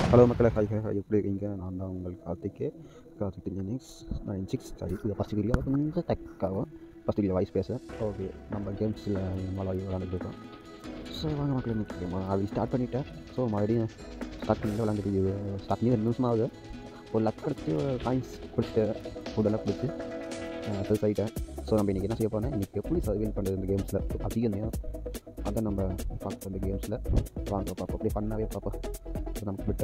Hello மக்களை hi hi hi எப்படி இருக்கீங்க நான் தான் உங்கள் கார்த்திக்கு Karthik Genix nine six sorry இது ஃபஸ்ட் வீடியோ கொஞ்சம் டெக்காகும் ஃபஸ்ட் வீடியோ வாய்ஸ் பேச ஓகே நம்ம கேம்ஸில் மழை விளாண்டுட்டு இருக்கோம் ஸோ வாங்க மக்கள் இன்னைக்கு அது ஸ்டார்ட் பண்ணிட்டேன் ஸோ மறுபடியும் ஸ்டார்ட் பண்ணிட்டு விளாண்டுட்டு ஸ்டார்ட் பண்ணி ரெண்டு நிமிஷம் ஆகுது ஒரு லக் கிடச்சி காயின்ஸ் குடிச்சிட்டு ஃபுட்டெல்லாம் குடிச்சு பெருஸ் ஆகிட்டேன் ஸோ நம்ம இன்றைக்கி என்ன செய்ய போனால் இன்றைக்கி எப்படி சர்வீன் பண்ணுறது இந்த கேம்ஸில் அதிக நேரம் அதை நம்ம பார்க்க இந்த கேம்ஸில் வாங்க பார்ப்போம் அப்படியே பண்ணாவே பார்ப்போம் இது நமக்கு விட்டு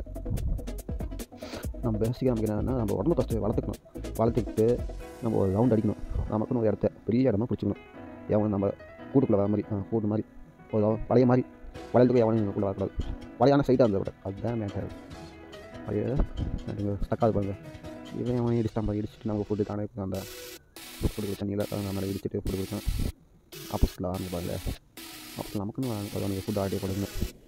நம்ம பேசிக்காக நமக்கு என்னன்னா நம்ம உடம்பு ஃபஸ்ட்டு வளர்த்துக்கணும் வளர்த்துக்கிட்டு நம்ம ஒரு ரவுண்ட் அடிக்கணும் நமக்குன்னு ஒரு இடத்த பெரிய இடமா பிடிச்சிக்கணும் எவன் நம்ம கூட்டுக்குள்ளே வர மாதிரி ஆ, கூட்டு மாதிரி ஒரு ரவு- வளைய மாதிரி வளையத்துக்கு எவனும் உள்ளே வரக்கூடாது வளையான சைட்டாக இருந்தது கூட அதுதான் மேட்டர் அது நீங்கள் ஸ்டக்காது பாருங்க இவன் அவன் இடிச்சிட்டான் பாரு, இடிச்சிட்டு நம்ம ஃபுட்டு தானே அந்த ஃபுட்டு தண்ணியில் நம்ம மேலே இடிச்சிட்டு ஃபுட்டு கொடுத்தான் ஆப்போசிட்டில் ஆரம்பிப்பாங்க அப்போ நமக்குன்னு அதான் ஃபுட் ஆர்டர் கொடுங்க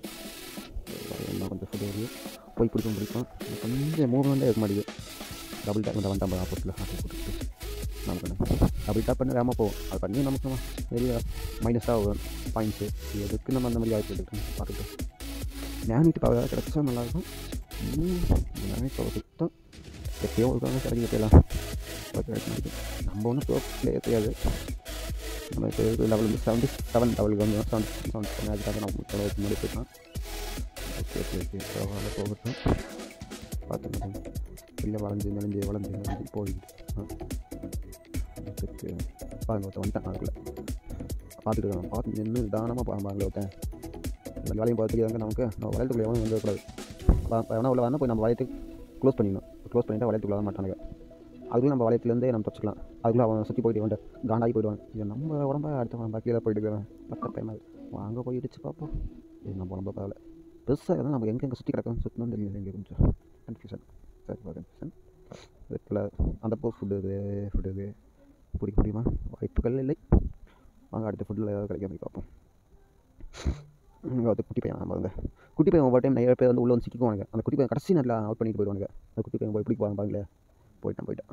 எல்லாம் கொஞ்சம் ஃபுட் வருது போய் பிடிக்கும் பிடிக்கும் கொஞ்சம் மூவ்மெண்ட்டே இருக்க மாட்டேங்குது டபுள் டேப் இந்த வந்துட்டான் ஆப்போசிட்டில் ஆட்டி போட்டு நமக்கு டபுள் டேப் பண்ணி வேகமாக போகும் அது பண்ணி நமக்கு நிறைய மைனஸாக வரும் பாயிண்ட்ஸு எதுக்கு நம்ம அந்த மாதிரி வாய்ப்பு எடுக்கணும் பார்த்துட்டு நேனிட்டு பவர் கிடச்சா நல்லாயிருக்கும் நேனிட் பவர் சுத்தம் எப்பயோ ஒரு கிடைக்கிறது எல்லாம் கிடைக்க மாட்டேங்குது நம்ம ஒன்றும் ப்ரோ பிளேயர் தெரியாது நம்ம இப்போ லெவல் வந்து செவன்ட்டி செவன் லெவலுக்கு வந்து செவன்ட்டி செவன் செவன் அதுக்காக நம்ம தொலைவுக்கு முன்னாடி போயிட்டோம் ஓகே ஓகே ஓகே பரவாயில்ல போகட்டும் பார்த்துக்கணும் இல்லை வளைஞ்சு மெலிஞ்சு வளைஞ்சு மெலிஞ்சு போயிட்டு அதுக்கு பாருங்க ஒருத்தன் வந்துட்டான் அதுக்குள்ளே பார்த்துட்டு இருக்கான் பார்த்து நின்று நிதானமாக பாருங்க ஒருத்தன் இந்த வேலையும் பார்த்து தெரியாதாங்க நமக்கு நம்ம வளையத்துக்குள்ளே எவனும் வந்துடக்கூடாது எவனா உள்ள வரணும் போய் நம்ம வளையத்துக்கு க்ளோஸ் பண்ணிடணும் க்ளோஸ் பண்ணிட்டா வளையத்துக்குள்ள வர மாட்டானுங்க அதுக்குள்ளே நம்ம வளையத்துலேருந்தே நம்ம தப்பிச்சிக்கலாம் அதுக்குள்ளே அவன் சுற்றி போயிட்டு வந்துட்டு காண்டாகி போயிடுவான் இது நம்ம உடம்ப அடுத்த உடம்பா கீழே போயிட்டு இருக்கிறேன் பக்க டைம் வாங்க போய் இடிச்சு பார்ப்போம் இது நம்ம உடம்ப பரவாயில்ல பெருசாக எதுவும் நம்ம எங்கெங்கே சுற்றி கிடக்கணும் சுற்றணும் தெரியல இங்கே கொஞ்சம் கன்ஃபியூஷன் சரி கன்ஃபியூஷன் இதுக்குள்ள அந்த போஸ்ட் ஃபுட்டு இது ஃபுட்டு இது பிடிக்க முடியுமா வாய்ப்புகள் இல்லை வாங்க அடுத்த ஃபுட்டில் ஏதாவது கிடைக்க போய் பார்ப்போம் இங்கே வந்து குட்டி பையன் பாருங்க குட்டி பையன் ஒவ்வொரு டைம் நிறைய பேர் வந்து உள்ளே வந்து சிக்கிக்குவாங்க அந்த குட்டி பையன் கடைசி நல்லா அவுட் பண்ணிட்டு போயிடுவாங்க அந்த குட்டி பையன் போய் பிடிக்குவாங்க பாருங்களேன் போயிட்டான் போயிட்டான்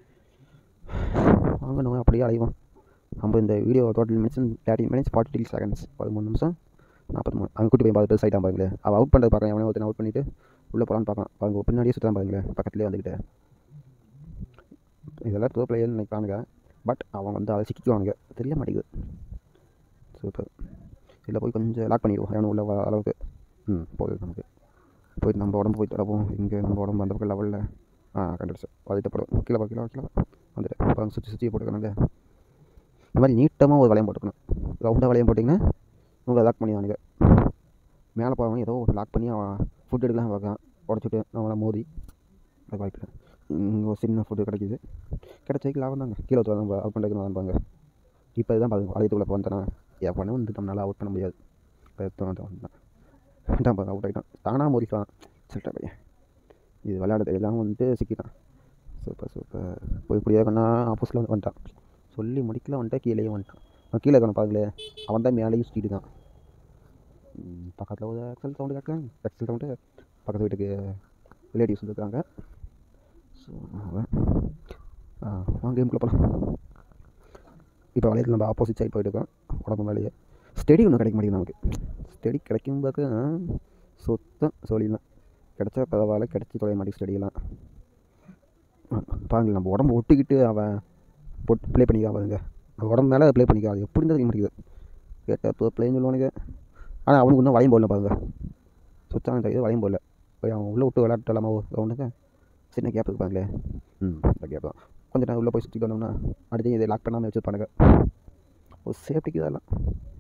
வாங்க நம்ம அப்படியே அலைவோம் நம்ம இந்த video total minutes thirteen minutes forty three seconds பதிமூணு நிமிஷம் நாற்பத்தி மூணு அங்கே குட்டி பையன் பார்த்து சைட்டாக பாருங்களேன் அவள் அவுட் பண்ணுறது பார்க்குறேன் அவனே ஒருத்தனை அவுட் பண்ணிவிட்டு உள்ளே போகலான்னு பார்க்கலாம் அவங்க பின்னாடியே சுற்றலாம் பாருங்களேன் பக்கத்துலேயே வந்துக்கிட்டு இதெல்லாம் ப்ரோ பிளேயர்னு நினைக்கிறானுங்க பட் அவங்க வந்து அதை சிக்கிக்குவானுங்க தெரிய மாட்டேங்குது சூப்பர் இதில் போய் கொஞ்சம் லாக் பண்ணிடுவோம் அவனு உள்ள வர அளவுக்கு ம் போகுது நமக்கு போயிட்டு நம்ம உடம்பு போய் தொடப்போம் இங்கே நம்ம உடம்பு அந்த பக்கம் லெவலில் ஆ கண்டுபிடிச்சு அதுட்டு படம் கீழே பா கீழே வா, கீழே வா. வந்துட்டு அப்புறம் சுற்றி சுற்றி போட்டுக்கணுங்க இந்த மாதிரி நீட்டமாக ஒரு வளையம் போட்டுக்கணும் ரவுண்டாக வளையம் போட்டிங்கன்னா உங்களை லாக் பண்ணிடுவானுங்க மேலே போகிறவங்க ஏதோ ஒரு லாக் பண்ணி அவன் ஃபுட் எடுக்கலாம் பார்க்கலாம் உடச்சிட்டு அவங்கள மோதி அது வாய்ப்பில்லை இங்கே ஒரு சின்ன ஃபுட்டு கிடைக்கிது கிடைச்சதுக்கு லாபம் தாங்க கீழே ஒருத்தர் நம்ம அவுட் பண்ணுறதுக்கு வந்தாங்க இப்போ இதுதான் பாருங்க வளையத்துக்குள்ளே வந்தேன் என் பண்ண வந்து நம்மளால் அவுட் பண்ண முடியாது இப்போ எடுத்து வந்து வந்தேன் தான் பாருங்க அவுட் ஆகிட்டான் தானாக மோதிட்டான் சொல்லிட்டேன் பையன் இது விளையாடுறது எல்லாம் வந்துட்டு சிக்கிட்டான் சூப்பர் சூப்பர் போய் இப்படியே கண்ணா ஆப்போசிட்டில் வந்து வந்துட்டான் சொல்லி முடிக்கல வந்துட்டா கீழேயும் வந்துட்டான் அவன் கீழே இருக்கான பாருங்களே அவன் தான் மேலேயும் சுற்றிட்டு தான் பக்கத்தில் ஒரு எக்ஸல் சவுண்டு கேட்குறாங்க எக்ஸல் சவுண்டு பக்கத்து வீட்டுக்கு ரிலேட்டிவ்ஸ் வந்துருக்காங்க ஸோ அவன் ஆ வாங்க கேமுக்குள்ளே போகலாம் இப்போ வளையத்தில் நம்ம ஆப்போசிட் சைடு போயிட்டு இருக்கோம் உடம்பு மேலேயே ஸ்டெடி ஒன்றும் கிடைக்க மாட்டேங்குது நமக்கு ஸ்டெடி கிடைக்கும் பார்க்க சுத்தம் சொல்லிடலாம் கிடைச்சா பரவாயில்ல கிடச்சி தொலைய மாட்டேங்குது ஸ்டெடியெல்லாம் பாருங்க நம்ம உடம்பு ஒட்டிக்கிட்டு அவன் போட்டு ப்ளே பண்ணிக்காம பாருங்க அவன் உடம்பு மேலே ப்ளே பண்ணிக்காது எப்படி இருந்தால் தெரிய மாட்டேங்குது கேட்டால் இப்போ ப்ளேன்னு சொல்லுவானுங்க ஆனால் அவனுக்கு இன்னும் வளையம் போடல பாருங்க சுத்தம் தெரியுது வளையம் போடல போய் அவன் உள்ளே விட்டு விளையாட்டுலாமா ரவுண்டுங்க சின்ன கேப் இருப்பாங்களே ம் இந்த கேப் தான் கொஞ்சம் நேரம் உள்ளே போய் சுற்றிட்டு வந்தோம்னா அடுத்து இதை லாக் பண்ணாமல் வச்சுருப்பானுங்க ஒரு சேஃப்டிக்கு இதெல்லாம்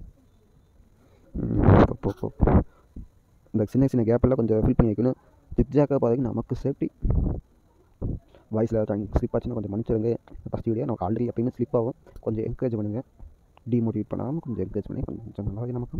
ம், போ, போ, போ, போ. இந்த சின்ன சின்ன கேப்பெல்லாம் கொஞ்சம் ஃபில் பண்ணி வைக்கணும் ஜிக்ஜாக்காக பார்த்தீங்கன்னா நமக்கு சேஃப்டி வாய்ஸில் தண்ணி ஸ்லிப் ஆச்சுன்னா கொஞ்சம் மன்னிச்சிடுங்க ஃபஸ்ட் வீடியோ நமக்கு ஆல்ரெடி எப்பயுமே ஸ்லிப் ஆகும் கொஞ்சம் என்கரேஜ் பண்ணுங்கள் டிமோட்டிவேட் பண்ணாமல் கொஞ்சம் என்கரேஜ் பண்ணி கொஞ்சம் நல்லாவே நமக்கு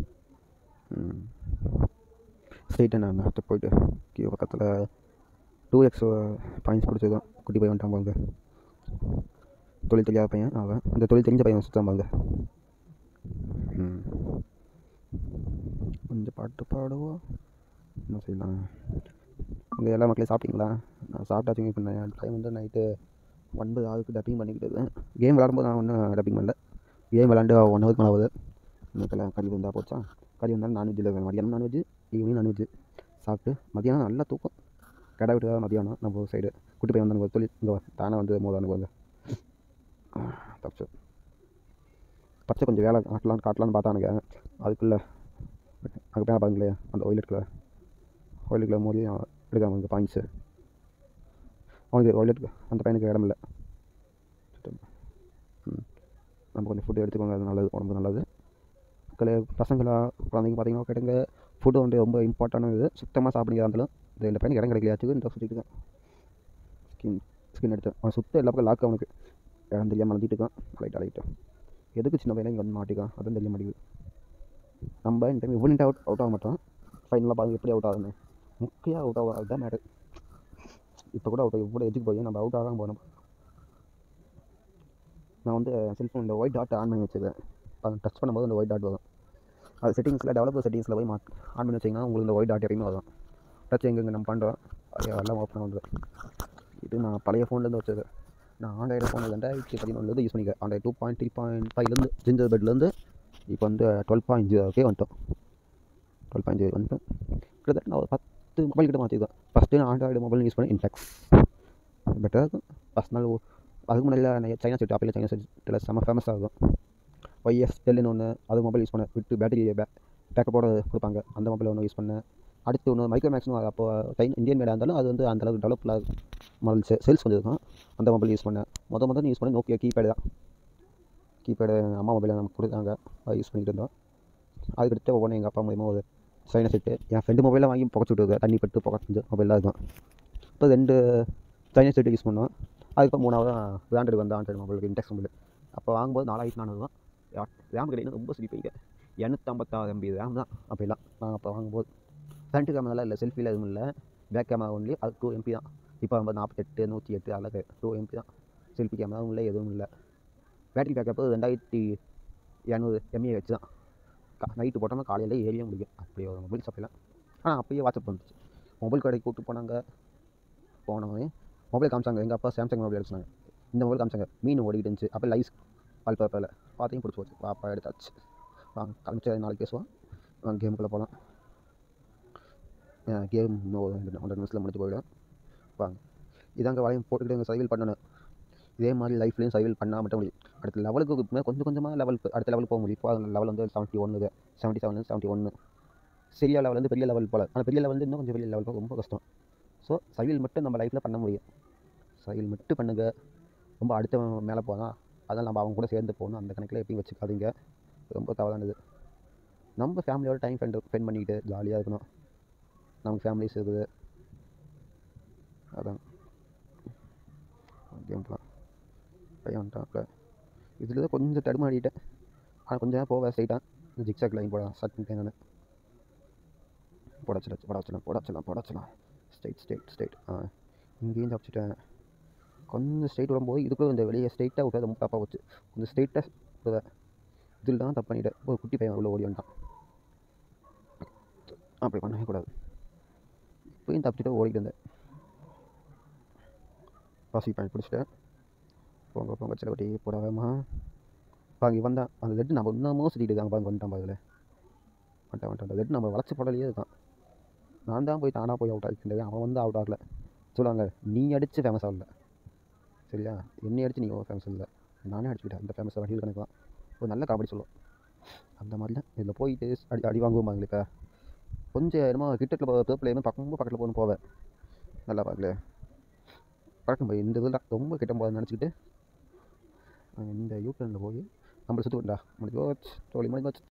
ஸ்ட்ரெயிட்டாக நான் அடுத்து போயிட்டு கீழே பக்கத்தில் டூ எக்ஸ் பாயிண்ட்ஸ் பிடிச்சதும் குட்டி பையன் வந்துட்டான் பாருங்க தொழில் தெரியாத பையன் அவன் இந்த தொழில் தெரிஞ்ச பையன் சுத்தம் பாருங்க ம் கொஞ்சம் பாட்டு பாடுவோம் என்ன செய்யலாம் இங்கே எல்லா மக்களையும் சாப்பிட்டீங்களா நான் சாப்பிட்டாச்சுங்க இப்போ நான் டைம் வந்து நைட்டு ஒன்பது ஆறுக்கு டப்பிங் பண்ணிக்கிட்டு இருக்கேன் கேம் விளாடும்போது நான் ஒன்றும் டப்பிங் பண்ணல கேம் விளாண்டு ஒன் ஹவருக்கு மேலே ஆகுது இன்னைக்கெல்லாம் கறி வந்தால் போச்சா கறி வந்தாலும் நான்வெஜ்ஜில் மதியானம் நான்வெஜ் ஈவினிங் நான்வெஜ் சாப்பிட்டு மதியானம் நல்லா தூக்கம் கடை விட்டு தான் மதியானம் நம்ம சைடு குட்டி பையன் வந்து சொல்லி இங்கே தானே வந்து மோதானு வந்து தப்பு பச்சை கொஞ்சம் வேலை காட்டலாம் காட்டலான்னு பார்த்தானுங்க அதுக்குள்ளே அங்கே பேன பாருங்களே அந்த ஒயிலெட்டில் ஒயிலெட்டில் மோதி எடுக்காம இங்கே பாயிண்ட்ஸு அவனுக்கு ஒயிலெட்டுக்கு அந்த பையனுக்கு இடம் இல்லை ம் நம்ம கொஞ்சம் ஃபுட்டு எடுத்துக்கோங்க அது நல்லது உடம்பு நல்லது மக்களே பசங்களா குழந்தைங்க பார்த்தீங்கன்னா கேட்டுங்க ஃபுட்டு வந்து ரொம்ப இம்பார்ட்டண்டான இது சுத்தமாக சாப்பிடுங்க இருந்தாலும் இந்த இந்த பையனுக்கு இடம் கிடைக்கலையாச்சுக்கு இந்த சுற்றிட்டு இருக்கான் ஸ்கின் ஸ்கின் எடுத்து அவன் சுத்த எல்லா பக்கம் லாக் அவனுக்கு இடம் தெரியாமல் அழுத்திட்டு இருக்கான் லைட் அழைட்டு எதுக்கு சின்ன பையனை இங்கே வந்து மாட்டிக்கான் அதுவும் தெரிய மாட்டேங்குது நம்ம இந்த டைம் இவனிட்டு அவுட் அவுட் ஆக மாட்டோம் ஃபைனலாக பாருங்க எப்படி அவுட் ஆகுதுன்னு முக்கியம் அவுட் ஆகும் அதுதான் மேட்டர் இப்போ கூட அவுட் இவ்வளோ எஜுக்கு போய் நம்ம அவுட் ஆகாமல் போனோம் நான் வந்து செல்ஃபோன் இந்த ஒயிட் டாட் ஆன் பண்ணி வச்சுருக்கேன் அது டச் பண்ணும்போது அந்த ஒயிட் டாட் வரும் அது செட்டிங்ஸில் டெவலப்பர் செட்டிங்ஸில் போய் மா ஆன் பண்ணி வச்சிங்கன்னா உங்களுக்கு இந்த ஒயிட் டாட் எப்பயுமே வரும் டச் எங்கெங்கே நம்ம பண்ணுறோம் அது எல்லாம் ஓப்பன் ஆகுது இது நான் பழைய ஃபோன்லேருந்து வச்சது நான் ஆண்ட்ராய்டு ஃபோன் ரெண்டாயிரத்தி பதினொன்றுலேருந்து யூஸ் பண்ணிக்கிறேன் Android two point three point ஃபைவ்லேருந்து ஜிஞ்சர் பெட்லேருந்து இப்போ வந்து டுவெல் பாயிண்ட் ஜீரோக்கே வந்துட்டோம் டுவெல் பாயிண்ட் ஜீரோ வந்துட்டோம் கிட்டத்தட்ட நான் ஒரு பத்து மொபைல் கிட்ட மாற்றிருக்கேன் ஃபஸ்ட்டு நான் ஆண்ட்ராய்டு மொபைல் யூஸ் பண்ணேன் இன்ஃபெக்ஸ் பெட்டராக இருக்கும் ஃபஸ்ட் நாள் அதுக்கு முன்னாடி சைனா செட் ஆப்பில் சைனா செட்டில் செம்ம ஃபேமஸாக இருக்கும் ஒய்எஸ் டெல்லுன்னு ஒன்று அது மொபைல் யூஸ் பண்ணேன் விட்டு பேட்டரி பே பேக்கப்போட கொடுப்பாங்க அந்த மொபைல் ஒன்று யூஸ் பண்ணேன் அடுத்து ஒன்று மைக்ரோமேக்ஸ்னு அப்போ சைன் இந்தியன் மேடாக இருந்தாலும் அது வந்து அந்த அளவுக்கு டெவலப்பில் மாடல் சேல்ஸ் வந்துருக்கும் அந்த மொபைல் யூஸ் பண்ணேன் முத முதல்ல யூஸ் பண்ண நோக்கியா கீபேடு தான் கீபேடு அம்மா மொபைலில் நமக்கு கொடுத்தாங்க அதை யூஸ் பண்ணிக்கிட்டு இருந்தோம் அதுக்கடுத்து ஒவ்வொன்றும் எங்கள் அப்பா மூலியமாக ஒரு சைனா செட்டு என் ஃப்ரெண்டு மொபைலில் வாங்கி புகச்சு விட்டுருக்கு தண்ணி பட்டு புகச்சு மொபைல் தான் இருக்கும் இப்போ ரெண்டு சைனா செட்டு யூஸ் பண்ணோம் அதுக்கப்புறம் மூணாவது பிராண்டட் வந்து ஆண்ட்ராய்டு மொபைலுக்கு இன்டெக்ஸ் மொபைல் அப்போ வாங்கும்போது நாலாயிரத்தி நானூறு தான் ரேம் கிடையாது ரொம்ப சிரிப்பீங்க இரநூத்தம்பத்தாறு எம்பி ரேம் தான் அப்போ எல்லாம் நான் அப்போ வாங்கும்போது ஃப்ரண்ட் கேமராலாம் இல்லை செல்ஃபியில் எதுவும் இல்லை பேக் கேமரா ஒன்லி அது டூ எம்பி தான் இப்போ நம்ம நாற்பத்தெட்டு நூற்றி எட்டு அழகு டூ எம்பி தான் செல்ஃபி கேமராவும் இல்லை எதுவும் இல்லை பேட்டரி பேக்கப்பு ரெண்டாயிரத்தி இரநூறு எம்ஏ வச்சு தான் கா நைட்டு போட்டோம்னா காலையில் ஏறியே முடியும் அப்படி ஒரு மொபைல் ஷாப்பில் ஆனால் அப்போயே வாட்ஸ்அப் வந்துச்சு மொபைல் கடைக்கு கூப்பிட்டு போனாங்க போனவங்க மொபைல் காமிச்சாங்க எங்கள் அப்பா சாம்சங் மொபைல் எடுத்தாங்க இந்த மொபைல் காமிச்சாங்க மீன் ஓடிக்கிட்டு இருந்துச்சு அப்போ லைஸ் வால் பேப்பரில் பார்த்தையும் பிடிச்சி போச்சு பாப்பா எடுத்தாச்சு வாங்க காமிச்சு நாளைக்கு பேசுவோம் வாங்க கேமுக்குள்ளே போகலாம் கேம் இன்னும் ஒரு ரெண்டு ஒன்றரை நிமிஷத்தில் முடிச்சு போயிடும் வாங்க இதாங்க வளையம் போட்டுக்கிட்டு சைவில் பண்ணணும் இதே மாதிரி லைஃப்லேயும் சைவில் பண்ணால் மட்டும் முடியும் அடுத்த லெவலுக்கு மேலே கொஞ்சம் கொஞ்சமாக லெவல் அடுத்த லெவல் போக முடியும் இப்போ லெவல் வந்து செவன்ட்டி ஒன்று செவன்ட்டி செவன் செவன்ட்டி ஒன்று சரியா லெவல் வந்து பெரிய லெவல் போல் ஆனால் பெரிய லெவல் வந்து இன்னும் கொஞ்சம் பெரிய லெவல் போக ரொம்ப கஷ்டம் ஸோ சைவில் மட்டும் நம்ம லைஃப்பில் பண்ண முடியும் சைவில் மட்டும் பண்ணுங்க ரொம்ப அடுத்த மேலே போனால் அதனால் நம்ம அவங்க கூட சேர்ந்து போகணும் அந்த கணக்கில் எப்பயும் வச்சுக்காதீங்க ரொம்ப தவறானது நம்ம ஃபேமிலியோட டைம் ஸ்பெண்ட் ஸ்பெண்ட் பண்ணிக்கிட்டு ஜாலியாக இருக்கணும் நமக்கு ஃபேமிலிஸ் இருக்குது அதான் கேம் போகலாம் பையன் வந்துட்டான்ல இதில் தான் கொஞ்சம் தடுமாறிட்டேன் ஆனால் கொஞ்சம் நேரம் போக ஸ்ட்ரைட்டாக இந்த ஜிக்ஸாக் லைன் போட ஸ்டார்ட் பண்ணிட்டேன் நான் போடச்சலாம் போடச்சலாம் போடச்சலாம் போடச்சலாம் ஸ்ட்ரைட் ஸ்ட்ரைட் ஸ்ட்ரைட் ஆ இங்கேயும் தப்பிச்சிட்டேன் கொஞ்சம் ஸ்ட்ரைட் வரும்போது இதுக்குள்ளே இந்த வெளியே ஸ்ட்ரைட்டாக விட்டு ரொம்ப தப்பாக போச்சு கொஞ்சம் ஸ்ட்ரைட்டாக விடுவேன் இதில் தான் தப்பு பண்ணிட்டேன் ஒரு குட்டி பையன் உள்ள ஓடி வந்துட்டான் அப்படி பண்ணவே கூடாது இப்போயும் தப்பிச்சுட்டு ஓடிட்டு இருந்தேன் பாசி பாயிண்ட் பிடிச்சிட்டேன் போங்க போங்க சிலவட்டி போடாம பாங்க இவன் தான் அந்த லெட்டு நம்ம இன்னமும் சுற்றிட்டு இருக்காங்க பாருங்க வந்துட்டான் பாருங்களே வந்துட்டான் வந்துட்டான் அந்த லெட்டு நம்ம வளர்ச்சி போடலையே இருக்கான் நான் தான் போய் தானாக போய் அவுட் ஆகிக்கிட்டேன் அவன் வந்து அவுட் ஆகல சொல்லுவாங்க நீ அடித்து ஃபேமஸ் ஆகல சரியா என்னை அடித்து நீ ஃபேமஸ் இல்லை நானே அடிச்சுக்கிட்டேன் அந்த ஃபேமஸ் வடிவில் கணக்கு தான் ஒரு நல்ல கபடி சொல்லுவோம் அந்த மாதிரி தான் இதில் போயிட்டு அடி அடி வாங்குவோம் பாருங்களே கொஞ்சம் என்னமோ கிரிக்கெட்டில் பேர்ப்பில் பக்கம் பக்கத்தில் போகணும் போவேன் நல்லா பார்க்கல பழக்கம் போய் இந்த இதில் ரொம்ப கிட்ட போகுதுன்னு நினச்சிக்கிட்டு இந்த யூடியூனில் போய் நம்மளை சுற்றி விட்டா முடிஞ்சு போச்சு தோழி முடிஞ்சு போச்சு